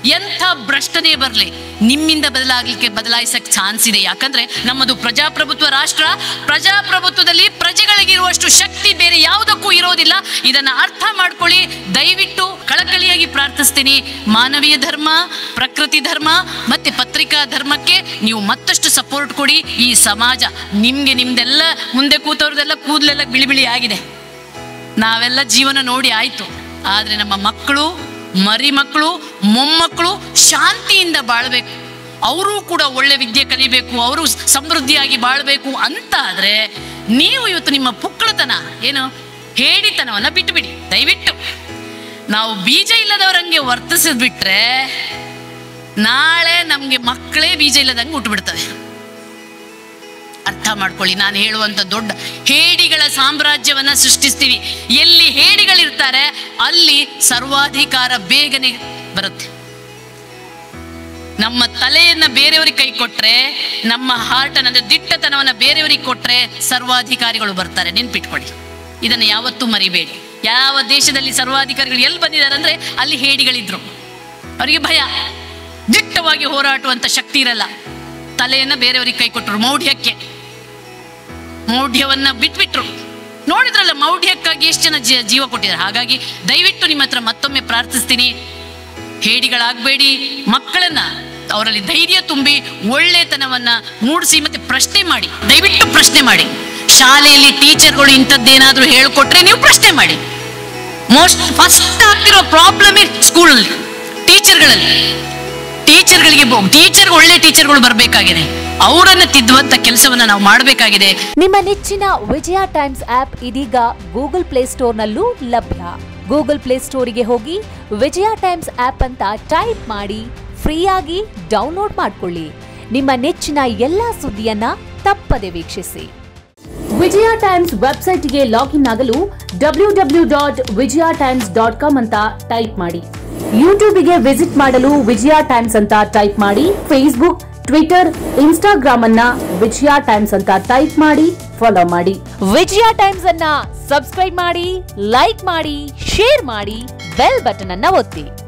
ಎಂಥ ಭ್ರಷ್ಟನೇ ಬರಲಿ ನಿಮ್ಮಿಂದ ಬದಲಾಗಲಿಕ್ಕೆ ಬದಲಾಯಿಸಕ್ ಚಾನ್ಸ್ ಇದೆ ಯಾಕಂದ್ರೆ ನಮ್ಮದು ಪ್ರಜಾಪ್ರಭುತ್ವ ರಾಷ್ಟ್ರ ಪ್ರಜಾಪ್ರಭುತ್ವದಲ್ಲಿ ಪ್ರಜೆಗಳಿಗಿರುವಷ್ಟು ಶಕ್ತಿ ಬೇರೆ ಯಾವುದಕ್ಕೂ ಇರೋದಿಲ್ಲ ಇದನ್ನ ಅರ್ಥ ಮಾಡ್ಕೊಳ್ಳಿ ದಯವಿಟ್ಟು ಕಳಕಳಿಯಾಗಿ ಪ್ರಾರ್ಥಿಸ್ತೀನಿ ಮಾನವೀಯ ಧರ್ಮ ಪ್ರಕೃತಿ ಧರ್ಮ ಮತ್ತೆ ಪತ್ರಿಕಾ ಧರ್ಮಕ್ಕೆ ನೀವು ಮತ್ತಷ್ಟು ಸಪೋರ್ಟ್ ಕೊಡಿ ಈ ಸಮಾಜ ನಿಮ್ಗೆ ನಿಮ್ದೆಲ್ಲ ಮುಂದೆ ಕೂತವ್ರದೆಲ್ಲ ಕೂದಲೆಲ್ಲ ಬಿಳಿ ಬಿಳಿ ಆಗಿದೆ ನಾವೆಲ್ಲ ಜೀವನ ನೋಡಿ ಆಯ್ತು ಆದ್ರೆ ನಮ್ಮ ಮಕ್ಕಳು ಮರಿ ಮಕ್ಕಳು ಮೊಮ್ಮಕ್ಕಳು ಶಾಂತಿಯಿಂದ ಬಾಳ್ಬೇಕು ಅವರು ಕೂಡ ಒಳ್ಳೆ ವಿದ್ಯೆ ಕಲಿಬೇಕು ಅವರು ಸಮೃದ್ಧಿಯಾಗಿ ಬಾಳ್ಬೇಕು ಅಂತ ಆದ್ರೆ ನೀವು ಇವತ್ತು ನಿಮ್ಮ ಪುಕ್ಕಳತನ ಏನು ಹೇಡಿತನವನ್ನ ಬಿಟ್ಟುಬಿಡಿ ದಯವಿಟ್ಟು ನಾವು ಬೀಜ ಇಲ್ಲದವರಂಗೆ ವರ್ತಿಸಿದ್ಬಿಟ್ರೆ ನಾಳೆ ನಮ್ಗೆ ಮಕ್ಕಳೇ ಬೀಜ ಇಲ್ಲದಂಗೆ ಹುಟ್ಟುಬಿಡ್ತವೆ ಅರ್ಥ ಮಾಡ್ಕೊಳ್ಳಿ ನಾನು ಹೇಳುವಂತ ದೊಡ್ಡ ಹೇಡಿಗಳ ಸಾಮ್ರಾಜ್ಯವನ್ನ ಸೃಷ್ಟಿಸ್ತೀವಿ ಎಲ್ಲಿ ಹೇಡಿಗಳಿರ್ತಾರೆ ಅಲ್ಲಿ ಸರ್ವಾಧಿಕಾರ ಬೇಗನೆ ಬರುತ್ತೆ ನಮ್ಮ ತಲೆಯನ್ನ ಬೇರೆಯವರಿಗೆ ಕೈ ಕೊಟ್ರೆ ನಮ್ಮ ಹಾರ್ಟ್ ಅಂದ್ರೆ ದಿಟ್ಟತನವನ್ನ ಬೇರೆಯವರಿಗೆ ಕೊಟ್ರೆ ಸರ್ವಾಧಿಕಾರಿಗಳು ಬರ್ತಾರೆ ನೆನ್ಪಿಟ್ಕೊಳ್ಳಿ ಇದನ್ನು ಯಾವತ್ತೂ ಮರಿಬೇಡಿ ಯಾವ ದೇಶದಲ್ಲಿ ಸರ್ವಾಧಿಕಾರಿಗಳು ಎಲ್ಲಿ ಬಂದಿದ್ದಾರೆ ಅಂದ್ರೆ ಅಲ್ಲಿ ಹೇಡಿಗಳಿದ್ರು ಅವರಿಗೆ ಭಯ ದಿಟ್ಟವಾಗಿ ಹೋರಾಡುವಂತ ಶಕ್ತಿ ಇರಲ್ಲ ತಲೆಯನ್ನ ಬೇರೆಯವರಿಗೆ ಕೈ ಕೊಟ್ಟರು ಮೌಢ್ಯಕ್ಕೆ ಮೌಢ್ಯವನ್ನ ಬಿಟ್ಬಿಟ್ರು ನೋಡಿದ್ರಲ್ಲ ಮೌಢ್ಯಕ್ಕಾಗಿ ಎಷ್ಟು ಜನ ಜೀ- ಜೀವ ಕೊಟ್ಟಿದ್ದಾರೆ ಹಾಗಾಗಿ ದಯವಿಟ್ಟು ನಿಮ್ಮ ಹತ್ರ ಮತ್ತೊಮ್ಮೆ ಪ್ರಾರ್ಥಿಸ್ತೀನಿ ಹೇಡಿಗಳಾಗಬೇಡಿ ಮಕ್ಕಳನ್ನ ಅವರಲ್ಲಿ ಧೈರ್ಯ ತುಂಬಿ ಒಳ್ಳೆತನವನ್ನ ಮೂಡಿಸಿ ಮತ್ತೆ ಪ್ರಶ್ನೆ ಮಾಡಿ ದಯವಿಟ್ಟು ಪ್ರಶ್ನೆ ಮಾಡಿ ಶಾಲೆಯಲ್ಲಿ ಟೀಚರ್ಗಳು ಇಂಥದ್ದೇನಾದ್ರೂ ಹೇಳ್ಕೊಟ್ರೆ ನೀವು ಪ್ರಶ್ನೆ ಮಾಡಿ ಮೋಸ್ಟ್ ಫಸ್ಟ್ ಆಗ್ತಿರೋ ಪ್ರಾಬ್ಲಮ್ ಸ್ಕೂಲಲ್ಲಿ ಟೀಚರ್ಗಳಲ್ಲಿ ಟೀಚರ್ಗಳಿಗೆ ಟೀಚರ್ ಒಳ್ಳೆ ಟೀಚರ್ಗಳು ಬರಬೇಕಾಗಿದೆ ಅವರನ್ನ ತಿದ್ದುವಂತ ಕೆಲಸವನ್ನ ನಾವು ಮಾಡಬೇಕಾಗಿದೆ ನಿಮ್ಮ ನೆಚ್ಚಿನ ವಿಜಯ ಟೈಮ್ಸ್ ಆಪ್ ಇದೀಗ ಗೂಗಲ್ ಪ್ಲೇಸ್ಟೋರ್ನಲ್ಲೂ ಲಭ್ಯ ಗೂಗಲ್ ಪ್ಲೇಸ್ಟೋರಿಗೆ ಹೋಗಿ ವಿಜಯ ಟೈಮ್ಸ್ ಆಪ್ ಅಂತ ಟೈಪ್ ಮಾಡಿ ಫ್ರೀಯಾಗಿ ಡೌನ್ಲೋಡ್ ಮಾಡ್ಕೊಳ್ಳಿ ನಿಮ್ಮ ನೆಚ್ಚಿನ ಎಲ್ಲಾ ಸುದ್ದಿಯನ್ನ ತಪ್ಪದೆ ವೀಕ್ಷಿಸಿ ವಿಜಯ ಟೈಮ್ಸ್ ವೆಬ್ಸೈಟ್ಗೆ ಲಾಗಿನ್ ಆಗಲು W W dot Vijaya Times dot com ಅಂತ ಟೈಪ್ ಮಾಡಿ ಯೂಟ್ಯೂಬ್ಗೆ ವಿಸಿಟ್ ಮಾಡಲು ವಿಜಯ ಟೈಮ್ಸ್ ಅಂತ ಟೈಪ್ ಮಾಡಿ ಫೇಸ್ಬುಕ್ ಟ್ವಿಟರ್ ಇನ್ಸ್ಟಾಗ್ರಾಮ್ ಅನ್ನ ವಿಜಯ ಟೈಮ್ಸ್ ಅಂತ ಟೈಪ್ ಮಾಡಿ ಫಾಲೋ ಮಾಡಿ ವಿಜಯ ಟೈಮ್ಸ್ ಅನ್ನ ಸಬ್ಸ್ಕ್ರೈಬ್ ಮಾಡಿ ಲೈಕ್ ಮಾಡಿ ಶೇರ್ ಮಾಡಿ ಬೆಲ್ ಬಟನ್ ಅನ್ನ ಒತ್ತಿ